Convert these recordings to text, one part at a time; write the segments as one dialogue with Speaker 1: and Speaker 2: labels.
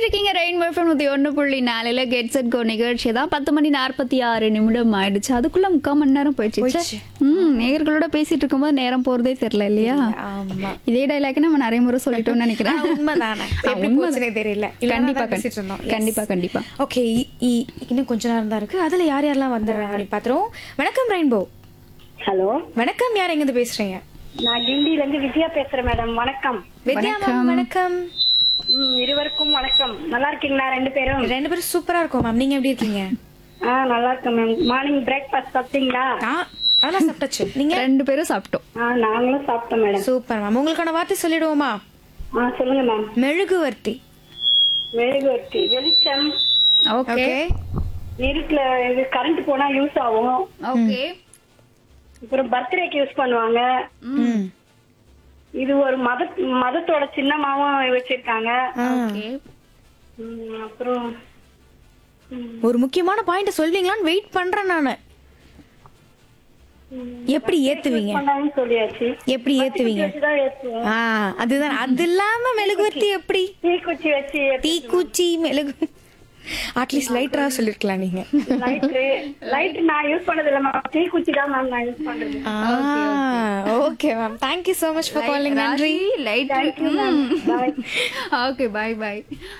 Speaker 1: கேட்டுட்டு இருக்கீங்க rainbow FM நூற்றி ஒன்று புள்ளி நாலில் கெட் செட் கோ நிகழ்ச்சி தான் பத்து மணி நாற்பத்தி ஆறு நிமிடம் ஆயிடுச்சு அதுக்குள்ள முக்கால் மணி நேரம் போயிடுச்சு
Speaker 2: போயிடுச்சு.
Speaker 1: ம் நேயர்களோட பேசிட்டு இருக்கும்போது நேரம் போறதே தெரியல இல்லையா
Speaker 2: ஆமா
Speaker 1: இதே டைலாக் நம்ம நிறைய முறை சொல்லிட்டோம்னு நினைக்கிறேன்
Speaker 2: ஆ, உண்மைதானே எப்படி
Speaker 1: உண்மைதான்.
Speaker 2: போச்சுனே தெரியல இவ்வளவு
Speaker 1: கண்டிப்பா
Speaker 2: நேரம் பேசிட்டு இருந்தோம். Yes.
Speaker 1: கண்டிப்பா கண்டிப்பா
Speaker 2: ஓகே இன்னும் கொஞ்ச நேரம் தான் இருக்கு அதுல யார் யாரெல்லாம் வந்துடுறாங்க அப்படின்னு பாத்துருவோம் வணக்கம் ரெயின்போ
Speaker 3: ஹலோ
Speaker 2: வணக்கம் யார் எங்க இருந்து பேசுறீங்க
Speaker 3: நான் கிண்டில இருந்து விஜயா பேசுறேன் மேடம் வணக்கம்
Speaker 2: வித்யா மேம் வணக்கம்
Speaker 3: ம், இருவருக்கும் வணக்கம் நல்லா இருக்கீங்களா ரெண்டு பேரும்
Speaker 2: ரெண்டு பேரும் சூப்பரா இருக்கும் மேம் நீங்க எப்படி இருக்கீங்க
Speaker 3: ஆ நல்லா இருக்கேன் மேம் மார்னிங் பிரேக்ஃபாஸ்ட் சாப்பிட்டீங்களா
Speaker 2: ஆ அதெல்லாம் சாப்பிட்டாச்சு நீங்க
Speaker 1: ரெண்டு பேரும் சாப்பிட்டோம்
Speaker 3: ஆ நாங்களும் சாப்பிட்டோம் மேடம்
Speaker 2: சூப்பர் மேம் உங்களுக்கான வார்த்தை சொல்லிடுவோமா
Speaker 3: ஆ சொல்லுங்க மேம்
Speaker 2: மெழுகுவர்த்தி
Speaker 3: மெழுகுவர்த்தி வெளிச்சம்
Speaker 1: ஓகே
Speaker 2: ஓகே
Speaker 3: இருட்டுல இது கரண்ட் போனா யூஸ் ஆகும்
Speaker 1: ஓகே
Speaker 3: அப்புறம் பர்த்டேக்கு யூஸ் பண்ணுவாங்க
Speaker 2: ம்
Speaker 3: இது ஒரு மத மதத்தோட சின்னமாவும் வச்சிருக்காங்க
Speaker 2: ஆ.
Speaker 1: ஓகே
Speaker 3: ம், அப்புறம்
Speaker 2: ஒரு முக்கியமான பாயிண்ட் சொல்வீங்களான்னு வெயிட் பண்றேன் நானு எப்படி ஏத்துவீங்க
Speaker 3: பண்ணாங்கன்னு சொல்லியாச்சு
Speaker 2: எப்படி ஏத்துவீங்க
Speaker 3: வச்சுதான் ஏத்துவோம்
Speaker 2: ஆ அதுதான் அது இல்லாம மெழுகுவர்த்தி எப்படி
Speaker 3: தீக்குச்சி வச்சு
Speaker 2: தீக்குச்சி மெழுகு அட்லீஸ்ட் லைட்டரா சொல்லிருக்கலாம் நீங்க
Speaker 3: லைட்டு லைட் நான் யூஸ் பண்ணது இல்ல மேம் தீக்குச்சி தான் மேம் நான் யூஸ் பண்றது
Speaker 2: okay ma'am thank you so much for calling நன்றி
Speaker 1: லைட் ஓகே பை பை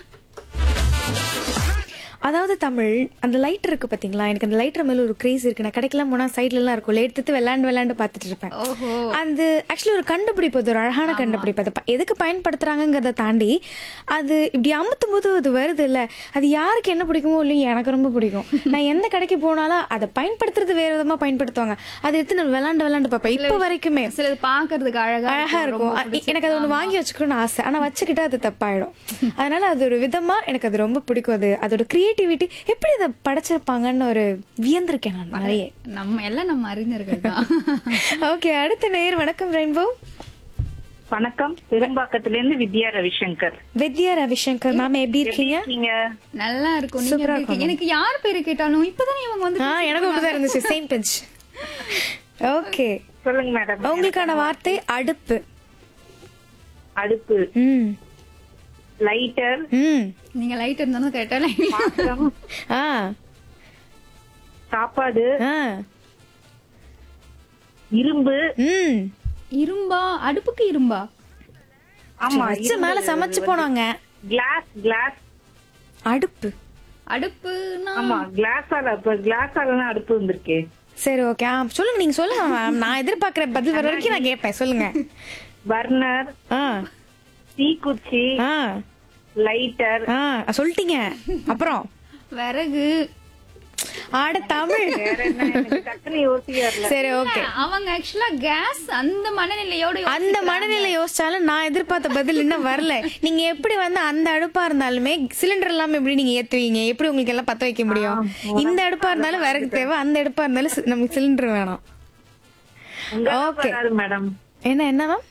Speaker 2: அதாவது தமிழ் அந்த லைட் இருக்கு பாத்தீங்களா எனக்கு அந்த லைட்டர் மேல ஒரு கிரேஸ் இருக்கு நான் கடைக்கெல்லாம் போனா சைட்ல எல்லாம் இருக்கும் எடுத்து விளையாண்டு விளையாண்டு பார்த்துட்டு இருப்பேன்
Speaker 1: ஓஹோ
Speaker 2: அது ஆக்சுவலி ஒரு கண்டுபிடிப்பு அது ஒரு அழகான கண்டுபிடிப்பு அதை ப- எதுக்கு பயன்படுத்துறாங்கங்கிறத தாண்டி அது இப்படி அமுத்தும் போது அது வருது இல்ல அது யாருக்கு என்ன பிடிக்குமோ இல்லையோ எனக்கு ரொம்ப பிடிக்கும் நான் எந்த கடைக்கு போனாலும் அதை பயன்படுத்துறது வேற விதமா பயன்படுத்துவாங்க அதை எடுத்து நான் விளையாண்டு விளையாண்டு பார்ப்பேன் இப்போ வரைக்குமே
Speaker 1: சிலது பாக்குறதுக்கு அழகா
Speaker 2: அழகா இருக்கும் அ- எனக்கு அது ஒண்ணு வாங்கி வச்சுக்கணும்னு ஆசை ஆனா வச்சுக்கிட்டா அது தப்பாயிடும் அதனால அது ஒரு விதமா எனக்கு அது ரொம்ப பிடிக்கும் அது அதோட கிரியேட்டிவிட்டி எப்படி அதை படைச்சிருப்பாங்கன்னு ஒரு வியந்திருக்கேன் நான் நிறைய
Speaker 1: நம்ம எல்லாம் நம்ம அறிஞர்கள் தான்
Speaker 2: ஓகே அடுத்த நேர் வணக்கம் ரெயின்போ
Speaker 4: வணக்கம் பெரும்பாக்கத்துல இருந்து வித்யா ரவிசங்கர்
Speaker 2: வித்யா ரவிசங்கர் மேம் எப்படி இருக்கீங்க
Speaker 4: நீங்க
Speaker 1: நல்லா இருக்கும் நீங்க எப்படி இருக்கீங்க? எனக்கு யார் பேரு கேட்டாலும் இப்பதானே இவங்க வந்து
Speaker 2: ஆ எனக்கும் அப்படிதான் இருந்துச்சு சேம் பெஞ்ச் ஓகே
Speaker 4: சொல்லுங்க மேடம்
Speaker 2: உங்களுக்கான வார்த்தை அடுப்பு
Speaker 4: அடுப்பு
Speaker 2: ம்
Speaker 4: லைட்டர்
Speaker 2: ம்
Speaker 1: நீங்க லைட் இருந்தாலும் கேட்டால
Speaker 4: பாத்திரம்
Speaker 2: ஆ
Speaker 4: சாப்பாடு
Speaker 2: ஆ
Speaker 4: இரும்பு
Speaker 2: ம்
Speaker 1: இரும்பா அடுப்புக்கு இரும்பா
Speaker 4: ஆமா
Speaker 2: வச்சு மேல சமைச்சு போனாங்க
Speaker 4: கிளாஸ் கிளாஸ்
Speaker 2: அடுப்பு
Speaker 1: அடுப்புனா
Speaker 4: ஆமா கிளாஸால இப்ப கிளாஸால அடுப்பு வந்திருக்கு
Speaker 2: சரி ஓகே ஆ சொல்லுங்க நீங்க சொல்லுங்க மேம் நான் எதிர்பார்க்கிற பதில் வர வரைக்கும் நான் கேட்பேன் சொல்லுங்க
Speaker 4: பர்னர்
Speaker 2: ஆ
Speaker 4: தீக்குச்சி
Speaker 2: ஆ
Speaker 4: லைட்டர்
Speaker 2: ஆ சொல்லிட்டீங்க அப்புறம்
Speaker 1: விறகு
Speaker 2: ஆட தமிழ்
Speaker 4: வேற என்ன எனக்கு டக்குன்னு யோசிக்க வரல
Speaker 2: சரி ஓகே
Speaker 1: அவங்க ஆக்சுவலா கேஸ் அந்த மனநிலையோட
Speaker 2: அந்த மனநிலை யோசிச்சாலும் நான் எதிர்பார்த்த பதில் இன்னும் வரல நீங்க எப்படி வந்து அந்த அடுப்பா இருந்தாலுமே சிலிண்டர் இல்லாம எப்படி நீங்க ஏத்துவீங்க எப்படி உங்களுக்கு எல்லாம் பத்த வைக்க முடியும் இந்த அடுப்பா இருந்தாலும் விறகு தேவை அந்த அடுப்பா இருந்தாலும் சி- நமக்கு சிலிண்டர் வேணும்
Speaker 4: உங்க
Speaker 2: Okay.
Speaker 4: வராது மேடம்
Speaker 2: என்ன என்ன மேம்